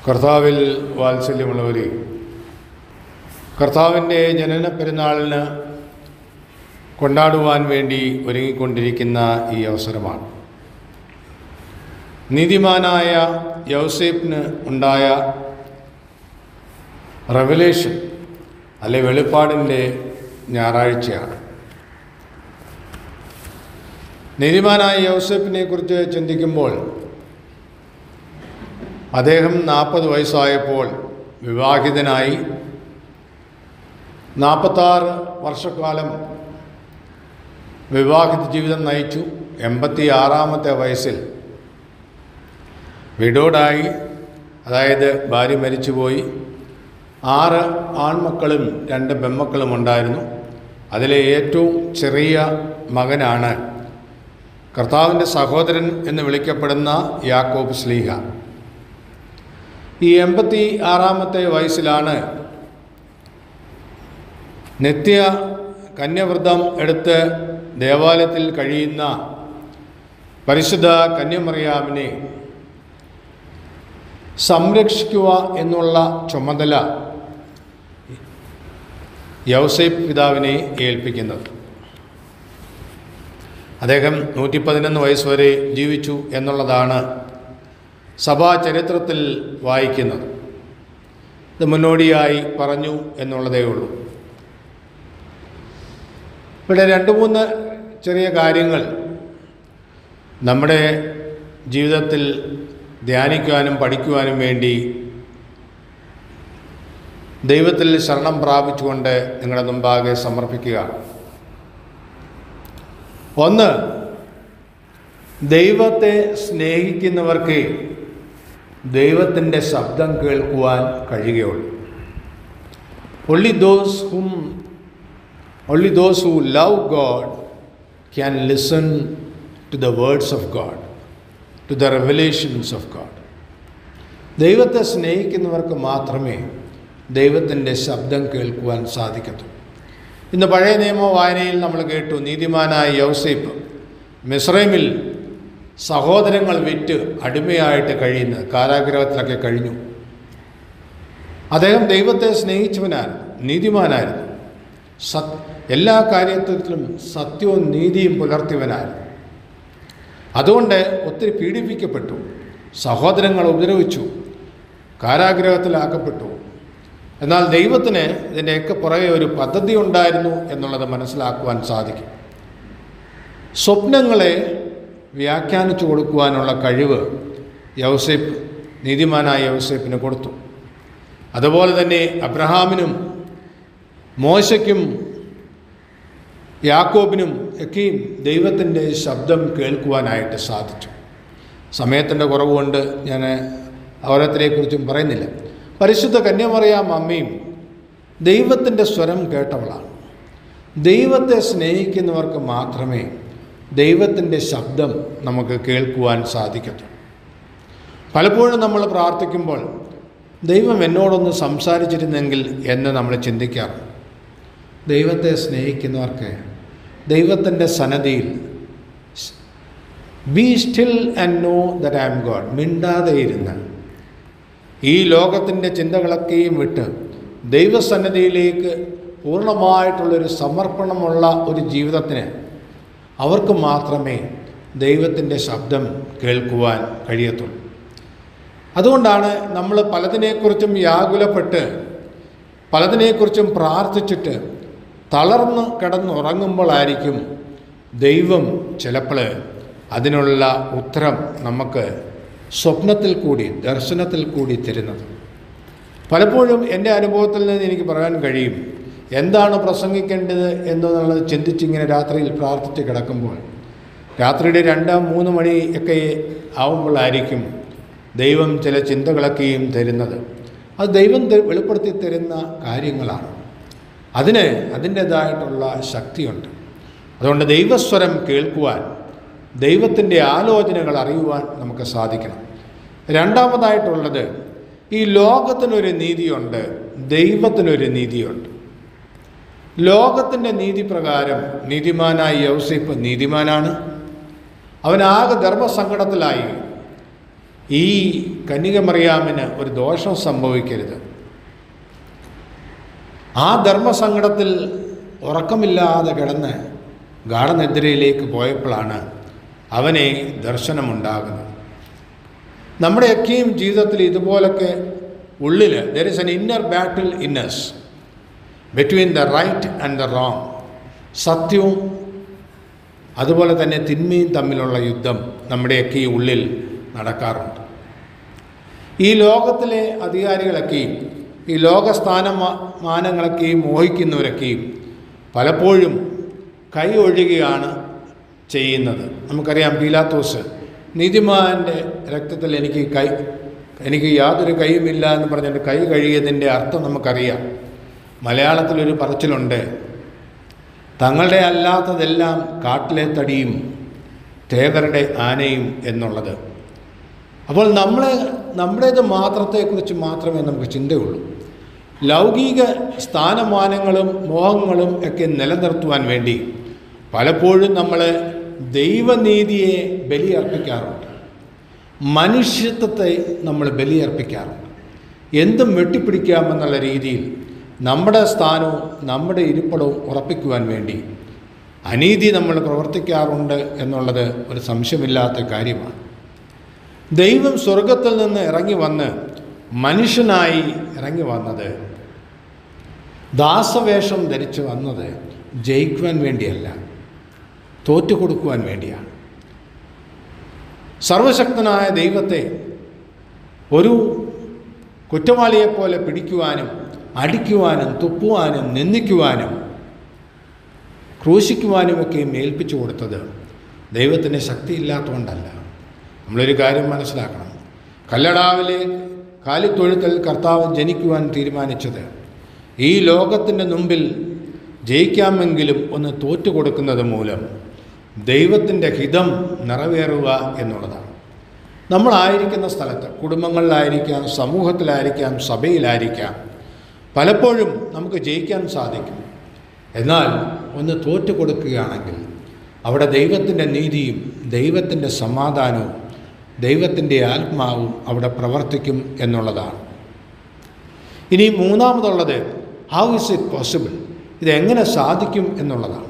കർത്താവിൽ വാത്സല്യമുള്ളവർ കർത്താവിൻ്റെ ജനന പെരുന്നാളിന് കൊണ്ടാടുവാൻ വേണ്ടി ഒരുങ്ങിക്കൊണ്ടിരിക്കുന്ന ഈ അവസരമാണ് നീതിമാനായ യൗസേപ്പിന് ഉണ്ടായ റെവലേഷൻ അല്ലെ വെളിപ്പാടിൻ്റെ ഞായറാഴ്ചയാണ് നീതിമാനായ യൗസേപ്പിനെ കുറിച്ച് ചിന്തിക്കുമ്പോൾ അദ്ദേഹം നാൽപ്പത് വയസ്സായപ്പോൾ വിവാഹിതനായി നാൽപ്പത്താറ് വർഷക്കാലം വിവാഹിത ജീവിതം നയിച്ചു എൺപത്തി ആറാമത്തെ വയസ്സിൽ വിഡോഡായി അതായത് ഭാര്യ മരിച്ചുപോയി ആറ് ആൺമക്കളും രണ്ട് പെൺമക്കളും ഉണ്ടായിരുന്നു അതിലെ ഏറ്റവും ചെറിയ മകനാണ് കർത്താവിൻ്റെ സഹോദരൻ എന്ന് വിളിക്കപ്പെടുന്ന യാക്കോബ് സ്ലീഹ ഈ എൺപത്തി ആറാമത്തെ വയസ്സിലാണ് നിത്യ കന്യവ്രതം എടുത്ത് ദേവാലയത്തിൽ കഴിയുന്ന പരിശുദ്ധ കന്യമറിയാമിനെ സംരക്ഷിക്കുക എന്നുള്ള ചുമതല യൗസേപ്പ് പിതാവിനെ ഏൽപ്പിക്കുന്നത് അദ്ദേഹം നൂറ്റി പതിനൊന്ന് വയസ്സ് വരെ ജീവിച്ചു എന്നുള്ളതാണ് സഭാ ചരിത്രത്തിൽ വായിക്കുന്നത് ഇത് മുന്നോടിയായി പറഞ്ഞു എന്നുള്ളതേ ഉള്ളൂ ഇവിടെ രണ്ട് മൂന്ന് ചെറിയ കാര്യങ്ങൾ നമ്മുടെ ജീവിതത്തിൽ ധ്യാനിക്കുവാനും പഠിക്കുവാനും വേണ്ടി ദൈവത്തിൽ ശരണം പ്രാപിച്ചുകൊണ്ട് നിങ്ങളുടെ മുമ്പാകെ സമർപ്പിക്കുക ഒന്ന് ദൈവത്തെ സ്നേഹിക്കുന്നവർക്ക് ദൈവത്തിൻ്റെ ശബ്ദം കേൾക്കുവാൻ കഴിയുകയുള്ളൂ only those whom only those who love God can listen to the words of God to the revelations of God ദൈവത്തെ സ്നേഹിക്കുന്നവർക്ക് മാത്രമേ ദൈവത്തിൻ്റെ ശബ്ദം കേൾക്കുവാൻ സാധിക്കത്തുള്ളൂ ഇന്ന് പഴയ നിയമ വായനയിൽ നമ്മൾ കേട്ടു നീതിമാനായ യൗസേപ്പ് മിസ്രൈമിൽ സഹോദരങ്ങൾ വിറ്റ് അടിമയായിട്ട് കഴിയുന്ന കാരാഗ്രഹത്തിലൊക്കെ കഴിഞ്ഞു അദ്ദേഹം ദൈവത്തെ സ്നേഹിച്ചവനായിരുന്നു നീതിമാനായിരുന്നു സത് എല്ലാ കാര്യത്തിലും സത്യവും നീതിയും പുലർത്തിയവനായിരുന്നു അതുകൊണ്ട് ഒത്തിരി പീഡിപ്പിക്കപ്പെട്ടു സഹോദരങ്ങൾ ഉപദ്രവിച്ചു കാരാഗ്രഹത്തിലാക്കപ്പെട്ടു എന്നാൽ ദൈവത്തിന് ഇതിൻ്റെയൊക്കെ പുറകെ ഒരു പദ്ധതി ഉണ്ടായിരുന്നു എന്നുള്ളത് മനസ്സിലാക്കുവാൻ സാധിക്കും സ്വപ്നങ്ങളെ വ്യാഖ്യാനിച്ചു കൊടുക്കുവാനുള്ള കഴിവ് യൗസേപ്പ് നീതിമാനായ യൗസേപ്പിന് കൊടുത്തു അതുപോലെ തന്നെ അബ്രഹാമിനും മോശയ്ക്കും യാക്കോബിനും ഒക്കെയും ദൈവത്തിൻ്റെ ശബ്ദം കേൾക്കുവാനായിട്ട് സാധിച്ചു സമയത്തിൻ്റെ കുറവുകൊണ്ട് ഞാൻ ഓരോരുത്തരെക്കുറിച്ചും പറയുന്നില്ല പരിശുദ്ധ കന്യമറിയാം അമ്മയും ദൈവത്തിൻ്റെ സ്വരം കേട്ടവളാണ് ദൈവത്തെ സ്നേഹിക്കുന്നവർക്ക് മാത്രമേ ദൈവത്തിൻ്റെ ശബ്ദം നമുക്ക് കേൾക്കുവാൻ സാധിക്കത്തുള്ളൂ പലപ്പോഴും നമ്മൾ പ്രാർത്ഥിക്കുമ്പോൾ ദൈവം എന്നോടൊന്ന് സംസാരിച്ചിരുന്നെങ്കിൽ എന്ന് നമ്മൾ ചിന്തിക്കാറുണ്ട് ദൈവത്തെ സ്നേഹിക്കുന്നവർക്ക് ദൈവത്തിൻ്റെ സന്നദ്ധിയിൽ be still and know that I am God മിണ്ടാതെ ഇരുന്ന് ഈ ലോകത്തിൻ്റെ ചിന്തകളൊക്കെയും വിട്ട് ദൈവസന്നദ്ധിയിലേക്ക് പൂർണ്ണമായിട്ടുള്ളൊരു സമർപ്പണമുള്ള ഒരു ജീവിതത്തിന് അവർക്ക് മാത്രമേ ദൈവത്തിൻ്റെ ശബ്ദം കേൾക്കുവാൻ കഴിയത്തുള്ളൂ അതുകൊണ്ടാണ് നമ്മൾ പലതിനെക്കുറിച്ചും വ്യാകുലപ്പെട്ട് പലതിനെക്കുറിച്ചും പ്രാർത്ഥിച്ചിട്ട് തളർന്ന് കിടന്നുറങ്ങുമ്പോഴായിരിക്കും ദൈവം ചിലപ്പോൾ അതിനുള്ള ഉത്തരം നമുക്ക് സ്വപ്നത്തിൽ കൂടി ദർശനത്തിൽ കൂടി തരുന്നത് പലപ്പോഴും എൻ്റെ അനുഭവത്തിൽ നിന്ന് എനിക്ക് പറയാൻ കഴിയും എന്താണ് പ്രസംഗിക്കേണ്ടത് എന്നുള്ളത് ചിന്തിച്ചിങ്ങനെ രാത്രിയിൽ പ്രാർത്ഥിച്ച് കിടക്കുമ്പോൾ രാത്രിയുടെ രണ്ടാം മൂന്ന് മണി ഒക്കെ ആവുമ്പോഴായിരിക്കും ദൈവം ചില ചിന്തകളൊക്കെയും തരുന്നത് അത് ദൈവം വെളിപ്പെടുത്തി തരുന്ന കാര്യങ്ങളാണ് അതിന് അതിൻ്റേതായിട്ടുള്ള ശക്തിയുണ്ട് അതുകൊണ്ട് ദൈവസ്വരം കേൾക്കുവാൻ ദൈവത്തിൻ്റെ ആലോചനകൾ അറിയുവാൻ നമുക്ക് സാധിക്കണം രണ്ടാമതായിട്ടുള്ളത് ഈ ലോകത്തിനൊരു നീതിയുണ്ട് ദൈവത്തിനൊരു നീതിയുണ്ട് ലോകത്തിൻ്റെ നീതി പ്രകാരം നീതിമാനായ യൗസേപ്പ് നീതിമാനാണ് അവനാകെ ധർമ്മസങ്കടത്തിലായി ഈ കന്യകമറിയാമിന് ഒരു ദോഷം സംഭവിക്കരുത് ആ ധർമ്മസങ്കടത്തിൽ ഉറക്കമില്ലാതെ കിടന്ന് ഗാഠനിദ്രയിലേക്ക് പോയപ്പോഴാണ് അവനെ ദർശനമുണ്ടാകുന്നത് നമ്മുടെയൊക്കെയും ജീവിതത്തിൽ ഇതുപോലൊക്കെ ഉള്ളിൽ there is an inner battle in us between the right and the wrong സത്യവും അതുപോലെ തന്നെ തിന്മയും തമ്മിലുള്ള യുദ്ധം നമ്മുടെയൊക്കെ ഈ ഉള്ളിൽ നടക്കാറുണ്ട് ഈ ലോകത്തിലെ അധികാരികളൊക്കെയും ഈ ലോകസ്ഥാനമാനങ്ങളൊക്കെയും മോഹിക്കുന്നവരൊക്കെയും പലപ്പോഴും കൈ ഒഴുകുകയാണ് ചെയ്യുന്നത് നമുക്കറിയാം പീലാത്തോസ് നീതിമാൻ്റെ രക്തത്തിൽ എനിക്ക് കൈ എനിക്ക് യാതൊരു കൈയുമില്ല എന്ന് പറഞ്ഞിട്ട് കൈ കഴുകിയതിൻ്റെ അർത്ഥം നമുക്കറിയാം മലയാളത്തിലൊരു പറച്ചിലുണ്ട് തങ്ങളുടെ അല്ലാത്തതെല്ലാം കാട്ടിലെ തടിയും തേവരുടെ ആനയും എന്നുള്ളത് അപ്പോൾ നമ്മളെ നമ്മുടേത് മാത്രത്തെക്കുറിച്ച് മാത്രമേ നമുക്ക് ചിന്തയുള്ളൂ ലൗകിക സ്ഥാനമാനങ്ങളും മോഹങ്ങളും ഒക്കെ നിലനിർത്തുവാൻ വേണ്ടി പലപ്പോഴും നമ്മൾ ദൈവനീതിയെ ബലിയർപ്പിക്കാറുണ്ട് മനുഷ്യത്വത്തെ നമ്മൾ ബലിയർപ്പിക്കാറുണ്ട് എന്തും വെട്ടിപ്പിടിക്കാമെന്നുള്ള രീതിയിൽ നമ്മുടെ സ്ഥാനവും നമ്മുടെ ഇരിപ്പിടവും ഉറപ്പിക്കുവാൻ വേണ്ടി അനീതി നമ്മൾ പ്രവർത്തിക്കാറുണ്ട് എന്നുള്ളത് ഒരു സംശയമില്ലാത്ത കാര്യമാണ് ദൈവം സ്വർഗത്തിൽ നിന്ന് ഇറങ്ങി വന്ന് മനുഷ്യനായി ഇറങ്ങി വന്നത് ദാസവേഷം ധരിച്ച് വന്നത് ജയിക്കുവാൻ വേണ്ടിയല്ല തോറ്റു കൊടുക്കുവാൻ വേണ്ടിയാണ് സർവശക്തനായ ദൈവത്തെ ഒരു കുറ്റവാളിയെപ്പോലെ പിടിക്കുവാനും അടിക്കുവാനും തുപ്പുവാനും നിന്ദിക്കുവാനും ക്രൂശിക്കുവാനുമൊക്കെ ഏൽപ്പിച്ചു കൊടുത്തത് ദൈവത്തിന് ശക്തിയില്ലാത്തതുകൊണ്ടല്ല നമ്മളൊരു കാര്യം മനസ്സിലാക്കണം കല്ലടാവിലെ കാലിത്തൊഴുത്തിൽ കർത്താവ് ജനിക്കുവാൻ തീരുമാനിച്ചത് ഈ ലോകത്തിൻ്റെ മുമ്പിൽ ജയിക്കാമെങ്കിലും ഒന്ന് തോറ്റു കൊടുക്കുന്നത് മൂലം ദൈവത്തിൻ്റെ ഹിതം നിറവേറുക എന്നുള്ളതാണ് നമ്മളായിരിക്കുന്ന സ്ഥലത്ത് കുടുംബങ്ങളിലായിരിക്കാം സമൂഹത്തിലായിരിക്കാം സഭയിലായിരിക്കാം പലപ്പോഴും നമുക്ക് ജയിക്കാൻ സാധിക്കും എന്നാൽ ഒന്ന് തോറ്റു കൊടുക്കുകയാണെങ്കിൽ അവിടെ ദൈവത്തിൻ്റെ നീതിയും ദൈവത്തിൻ്റെ സമാധാനവും ദൈവത്തിൻ്റെ ആത്മാവും അവിടെ പ്രവർത്തിക്കും എന്നുള്ളതാണ് ഇനി മൂന്നാമതുള്ളത് ഹൗ ഇസ് ഇറ്റ് പോസിബിൾ ഇതെങ്ങനെ സാധിക്കും എന്നുള്ളതാണ്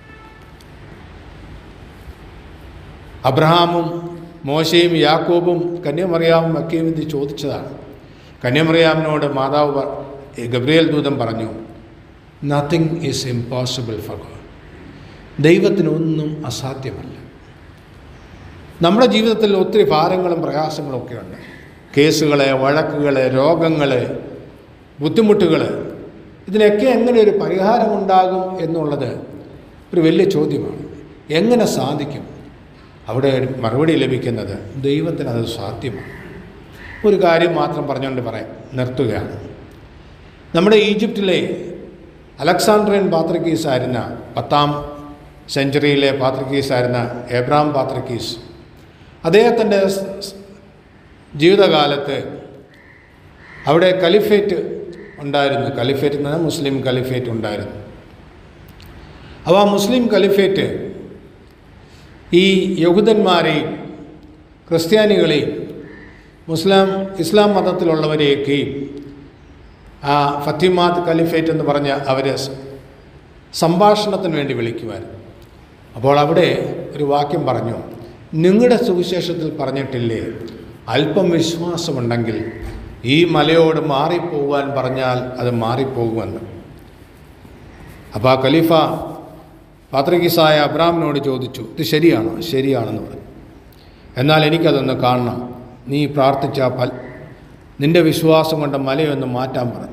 അബ്രഹാമും മോശയും യാക്കോബും കന്യമറിയാമും ഒക്കെയും ഇത് ചോദിച്ചതാണ് കന്യമറിയാമിനോട് മാതാവ് പ- ഗബ്രിയേൽ ദൂതൻ പറഞ്ഞു nothing is impossible for God ദൈവത്തിനൊന്നും അസാധ്യമല്ല നമ്മുടെ ജീവിതത്തിൽ ഒത്തിരി ഭാരങ്ങളും പ്രയാസങ്ങളും ഒക്കെ ഉണ്ട് കേസുകൾ വഴക്കുകൾ രോഗങ്ങൾ ബുദ്ധിമുട്ടുകൾ ഇതിനൊക്കെ എങ്ങനെ ഒരു പരിഹാരമുണ്ടാകും എന്നുള്ളത് ഒരു വലിയ ചോദ്യമാണ് എങ്ങനെ സാധിക്കും അവിടെ ഒരു മറുപടി ലഭിക്കുന്നത് ദൈവത്തിന് അത് സാധ്യമാണ് ഒരു കാര്യം മാത്രം പറഞ്ഞുകൊണ്ട് പറയാം നിർത്തുകയാണ് നമ്മുടെ ഈജിപ്തിലെ അലക്സാണ്ട്രിയൻ പാത്രിക്കീസായിരുന്ന പത്താം സെഞ്ചുറിയിലെ പാത്രിക്കീസായിരുന്ന എബ്രാം പാത്രിക്കീസ് അദ്ദേഹത്തിൻ്റെ സ്- സ് ജീവിതകാലത്ത് അവിടെ കലിഫേറ്റ് ഉണ്ടായിരുന്നു കലിഫേറ്റ് എന്ന് പറഞ്ഞാൽ മുസ്ലിം കലിഫേറ്റ് ഉണ്ടായിരുന്നു അപ്പോൾ ആ മുസ്ലിം കലിഫേറ്റ് ഈ യഹൂദന്മാരെയും ക്രിസ്ത്യാനികളെയും മുസ്ലാം ഇസ്ലാം മതത്തിലുള്ളവരെയൊക്കെയും ആ ഫത്തിമാത്ത് കലിഫേറ്റ് എന്ന് പറഞ്ഞ അവരെ സ- സംഭാഷണത്തിന് വേണ്ടി വിളിക്കുമായിരുന്നു അപ്പോൾ അവിടെ ഒരു വാക്യം പറഞ്ഞു നിങ്ങളുടെ സുവിശേഷത്തിൽ പറഞ്ഞിട്ടില്ലേ അല്പം വിശ്വാസമുണ്ടെങ്കിൽ ഈ മലയോട് മാറിപ്പോകാൻ പറഞ്ഞാൽ അത് മാറിപ്പോകുമെന്ന് അപ്പോൾ ആ ഖലീഫ പാത്രികീസായ അബ്രാമിനോട് ചോദിച്ചു ഇത് ശരിയാണോ ശരിയാണെന്ന് പറഞ്ഞു എന്നാൽ എനിക്കതൊന്ന് കാണണം നീ പ്രാർത്ഥിച്ച പൽ നിന്റെ വിശ്വാസം കൊണ്ട് മലയൊന്ന് മാറ്റാൻ പറഞ്ഞു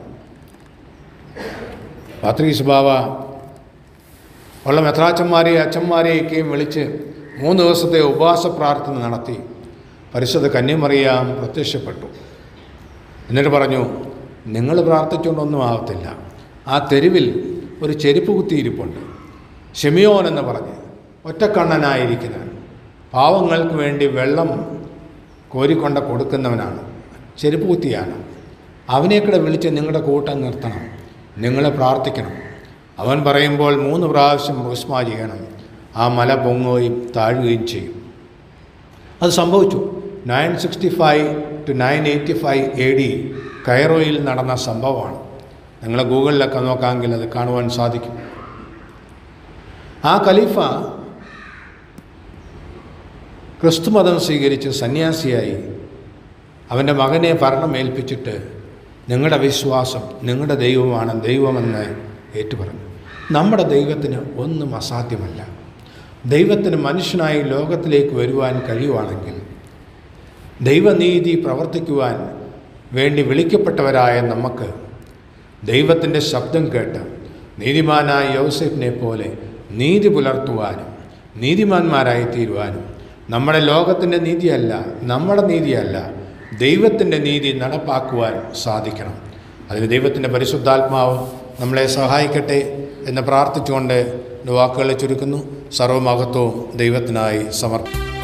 പാത്രീസ് ബാവ ഉള്ള മെത്രാച്ചന്മാരെയും അച്ഛന്മാരെയൊക്കെയും വിളിച്ച് മൂന്ന് ദിവസത്തെ ഉപവാസ പ്രാർത്ഥന നടത്തി പരിശുദ്ധ കന്യമറിയാൻ പ്രത്യക്ഷപ്പെട്ടു എന്നിട്ട് പറഞ്ഞു നിങ്ങൾ പ്രാർത്ഥിച്ചുകൊണ്ടൊന്നും ആവത്തില്ല ആ തെരുവിൽ ഒരു ചെരുപ്പ് കുത്തിയിരിപ്പുണ്ട് ഷെമിയോൻ എന്ന് പറഞ്ഞ് ഒറ്റക്കണ്ണനായിരിക്കുന്നവൻ പാവങ്ങൾക്ക് വേണ്ടി വെള്ളം കോരിക്കൊണ്ട് കൊടുക്കുന്നവനാണ് ചെരുപ്പ് കുത്തിയാണ് അവനെക്കൂടെ വിളിച്ച് നിങ്ങളുടെ കൂട്ടം നിർത്തണം നിങ്ങൾ പ്രാർത്ഥിക്കണം അവൻ പറയുമ്പോൾ മൂന്ന് പ്രാവശ്യം റുസ്മ ചെയ്യണം ആ മല പൊങ്ങുകയും താഴുകയും ചെയ്യും അത് സംഭവിച്ചു nine sixty five to nine eighty five A D കൈറോയിൽ നടന്ന സംഭവമാണ് നിങ്ങൾ ഗൂഗിളിലൊക്കെ നോക്കാമെങ്കിൽ അത് കാണുവാൻ സാധിക്കും ആ ഖലീഫ ക്രിസ്തുമതം സ്വീകരിച്ച് സന്യാസിയായി അവൻ്റെ മകനെ ഭരണം ഏൽപ്പിച്ചിട്ട് നിങ്ങളുടെ വിശ്വാസം നിങ്ങളുടെ ദൈവമാണ് ദൈവമെന്ന് ഏറ്റുപറഞ്ഞു നമ്മുടെ ദൈവത്തിന് ഒന്നും അസാധ്യമല്ല ദൈവത്തിന് മനുഷ്യനായി ലോകത്തിലേക്ക് വരുവാൻ കഴിയുവാണെങ്കിൽ ദൈവനീതി പ്രവർത്തിക്കുവാൻ വേണ്ടി വിളിക്കപ്പെട്ടവരായ നമുക്ക് ദൈവത്തിൻ്റെ ശബ്ദം കേട്ട് നീതിമാനായ യോസെഫിനെ പോലെ നീതി പുലർത്തുവാനും നീതിമാന്മാരായി തീരുവാനും നമ്മുടെ ലോകത്തിൻ്റെ നീതിയല്ല നമ്മുടെ നീതിയല്ല ദൈവത്തിൻ്റെ നീതി നടപ്പാക്കുവാൻ സാധിക്കണം അതിന് ദൈവത്തിൻ്റെ പരിശുദ്ധാത്മാവ് നമ്മളെ സഹായിക്കട്ടെ എന്ന് പ്രാർത്ഥിച്ചുകൊണ്ട് എൻ്റെ വാക്കുകളെ ചുരുക്കുന്നു സർവമഹത്വവും ദൈവത്തിനായി സമർപ്പിക്കും